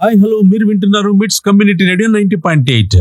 hi hello మీరు వింటున్నారు MITS community radio ninety point eight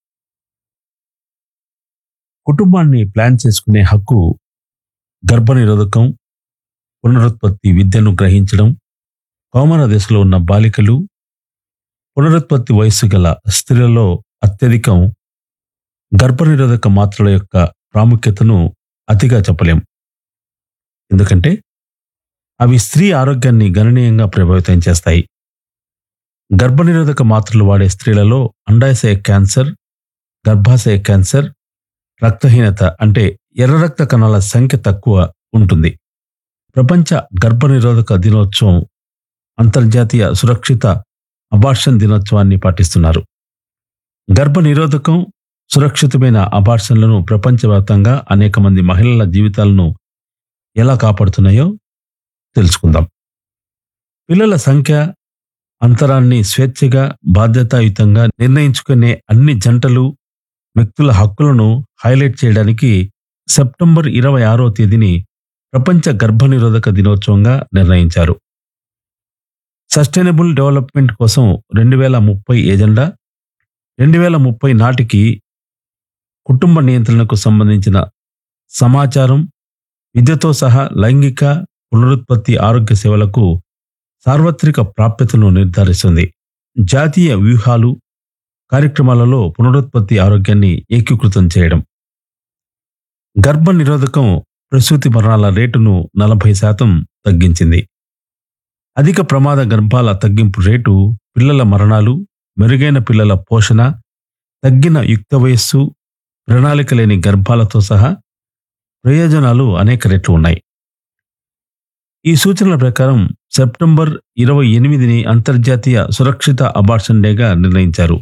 కుటుంబాన్ని ప్లాన్ చేసుకునే హక్కు గర్భనిరోధకం పునరుత్పత్తి విద్యను గ్రహించడం కౌమార దశలో ఉన్న బాలికలు పునరుత్పత్తి వయస్సు గల స్త్రీలలో అత్యధికం గర్భనిరోధక మాత్రల యొక్క ప్రాముఖ్యతను అతిగా చెప్పలేం ఎందుకంటే అవి స్త్రీ ఆరోగ్యాన్ని గణనీయంగా ప్రభావితం చేస్తాయి గర్భనిరోధక మాత్రలు వాడే స్త్రీలలో అండాశయ క్యాన్సర్ గర్భాశయ క్యాన్సర్ రక్తహీనత అంటే ఎర్ర రక్త కణాల సంఖ్య తక్కువ ఉంటుంది ప్రపంచ గర్భనిరోధక దినోత్సవం అంతర్జాతీయ సురక్షిత అబార్షన్ దినోత్సవాన్ని పాటిస్తున్నారు గర్భనిరోధకం సురక్షితమైన అబార్షన్లను ప్రపంచవ్యాప్తంగా అనేక మంది మహిళల జీవితాలను ఎలా కాపాడుతున్నాయో తెలుసుకుందాం పిల్లల సంఖ్య అంతరాన్ని స్వేచ్ఛగా బాధ్యతాయుతంగా నిర్ణయించుకునే అన్ని జంటలు వ్యక్తుల హక్కులను హైలైట్ చేయడానికి సెప్టెంబర్ ఇరవై ఆరో తేదీని ప్రపంచ గర్భనిరోధక దినోత్సవంగా నిర్ణయించారు సస్టైనబుల్ డెవలప్మెంట్ కోసం రెండు వేల ముప్పై ఏజెండా రెండు వేల ముప్పై నాటికి కుటుంబ నియంత్రణకు సంబంధించిన సమాచారం విద్యతో సహా లైంగిక పునరుత్పత్తి ఆరోగ్య సేవలకు సార్వత్రిక ప్రాప్యతను నిర్ధారిస్తుంది జాతీయ వ్యూహాలు కార్యక్రమాలలో పునరుత్పత్తి ఆరోగ్యాన్ని ఏకీకృతం చేయడం గర్భ నిరోధకం ప్రసూతి మరణాల రేటును నలభై శాతం తగ్గించింది అధిక ప్రమాద గర్భాల తగ్గింపు రేటు పిల్లల మరణాలు మెరుగైన పిల్లల పోషణ తగ్గిన యుక్త వయస్సు ప్రణాళిక లేని గర్భాలతో సహా ప్రయోజనాలు అనేక రెట్లు ఉన్నాయి ఈ సూచనల ప్రకారం సెప్టెంబర్ ఇరవై ఎనిమిదిని అంతర్జాతీయ సురక్షిత అబార్షన్ డేగా నిర్ణయించారు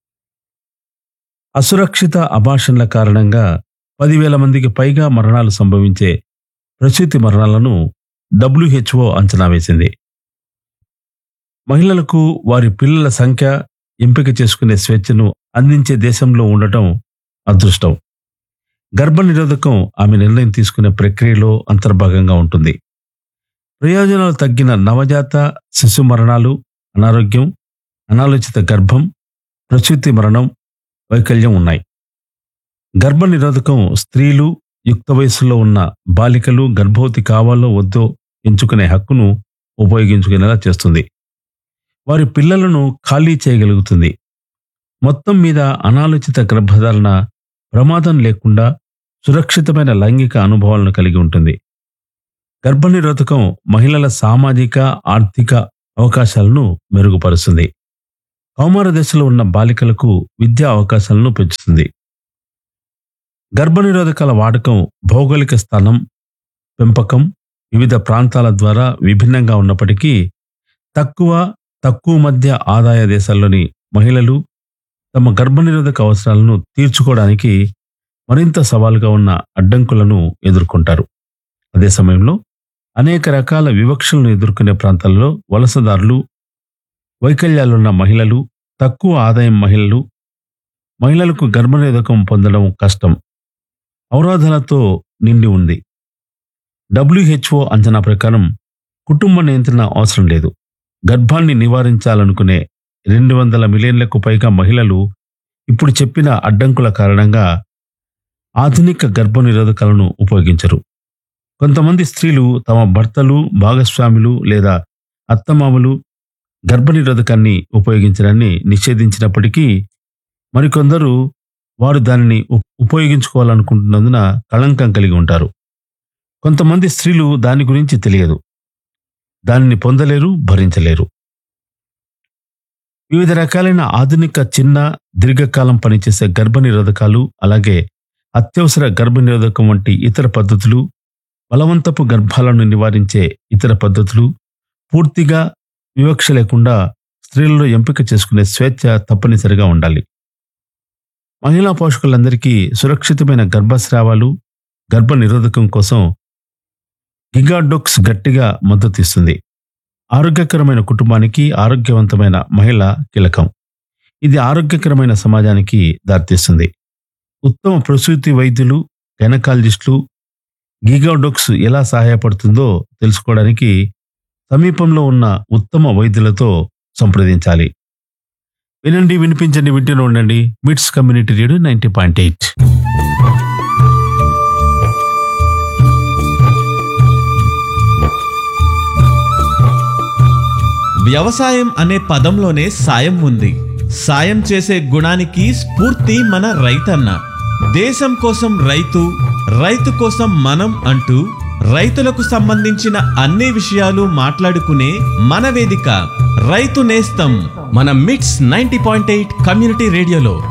అసురక్షిత అబార్షన్ల కారణంగా పదివేల మందికి పైగా మరణాలు సంభవించే ప్రసూతి మరణాలను డబ్ల్యూహెచ్ఓ అంచనా వేసింది మహిళలకు వారి పిల్లల సంఖ్య ఎంపిక చేసుకునే స్వేచ్ఛను అందించే దేశంలో ఉండటం అదృష్టం గర్భనిరోధకం ఆమె నిర్ణయం తీసుకునే ప్రక్రియలో అంతర్భాగంగా ఉంటుంది ప్రయోజనాలు తగ్గిన నవజాత శిశు మరణాలు అనారోగ్యం అనాలోచిత గర్భం ప్రసూతి మరణం వైకల్యం ఉన్నాయి గర్భ నిరోధకం స్త్రీలు యుక్త వయస్సులో ఉన్న బాలికలు గర్భవతి కావాలో వద్దో ఎంచుకునే హక్కును ఉపయోగించుకునేలా చేస్తుంది వారి పిల్లలను ఖాళీ చేయగలుగుతుంది మొత్తం మీద అనాలోచిత గర్భధారణ ప్రమాదం లేకుండా సురక్షితమైన లైంగిక అనుభవాలను కలిగి ఉంటుంది గర్భనిరోధకం మహిళల సామాజిక ఆర్థిక అవకాశాలను మెరుగుపరుస్తుంది కౌమార దశలో ఉన్న బాలికలకు విద్యా అవకాశాలను పెంచుతుంది గర్భనిరోధకాల వాడకం భౌగోళిక స్థానం పెంపకం వివిధ ప్రాంతాల ద్వారా విభిన్నంగా ఉన్నప్పటికీ తక్కువ తక్కువ మధ్య ఆదాయ దేశాల్లోని మహిళలు తమ గర్భనిరోధక అవసరాలను తీర్చుకోవడానికి మరింత సవాలుగా ఉన్న అడ్డంకులను ఎదుర్కొంటారు అదే సమయంలో అనేక రకాల వివక్షలను ఎదుర్కొనే ప్రాంతాల్లో వలసదారులు వైకల్యాలున్న మహిళలు తక్కువ ఆదాయం మహిళలు మహిళలకు గర్భనిరోధకం పొందడం కష్టం అవరోధాలతో నిండి ఉంది డబ్ల్యూహెచ్ఓ అంచనా ప్రకారం కుటుంబ నియంత్రణ అవసరం లేదు గర్భాన్ని నివారించాలనుకునే రెండు వందల మిలియన్లకు పైగా మహిళలు ఇప్పుడు చెప్పిన అడ్డంకుల కారణంగా ఆధునిక గర్భనిరోధకాలను ఉపయోగించరు కొంతమంది స్త్రీలు తమ భర్తలు భాగస్వాములు లేదా అత్తమామలు గర్భనిరోధకాన్ని ఉపయోగించడాన్ని నిషేధించినప్పటికీ మరికొందరు వారు దానిని ఉప్- ఉపయోగించుకోవాలనుకుంటున్నందున కళంకం కలిగి ఉంటారు కొంతమంది స్త్రీలు దాని గురించి తెలియదు దానిని పొందలేరు భరించలేరు వివిధ రకాలైన ఆధునిక చిన్న దీర్ఘకాలం పనిచేసే గర్భనిరోధకాలు అలాగే అత్యవసర గర్భనిరోధకం వంటి ఇతర పద్ధతులు బలవంతపు గర్భాలను నివారించే ఇతర పద్ధతులు పూర్తిగా వివక్ష లేకుండా స్త్రీలలో ఎంపిక చేసుకునే స్వేచ్ఛ తప్పనిసరిగా ఉండాలి మహిళా పోషకులందరికీ సురక్షితమైన గర్భస్రావాలు గర్భ నిరోధకం కోసం గిగాడోక్స్ గట్టిగా మద్దతు ఇస్తుంది ఆరోగ్యకరమైన కుటుంబానికి ఆరోగ్యవంతమైన మహిళ కీలకం ఇది ఆరోగ్యకరమైన సమాజానికి దారితీస్తుంది ఉత్తమ ప్రసూతి వైద్యులు గైనకాలజిస్టులు గీగాడోక్స్ ఎలా సహాయపడుతుందో తెలుసుకోవడానికి సమీపంలో ఉన్న ఉత్తమ వైద్యులతో సంప్రదించాలి వినండి వినిపించండి వింటూనే ఉండండి MITS community radio ninety point eight వ్యవసాయం అనే పదంలోనే సాయం ఉంది సాయం చేసే గుణానికి స్ఫూర్తి మన రైతన్న దేశం కోసం రైతు రైతు కోసం మనం అంటూ రైతులకు సంబంధించిన అన్ని విషయాలు మాట్లాడుకునే మన వేదిక రైతు నేస్తం మన మిట్స్ నైంటీ పాయింట్ ఎయిట్ కమ్యూనిటీ రేడియోలో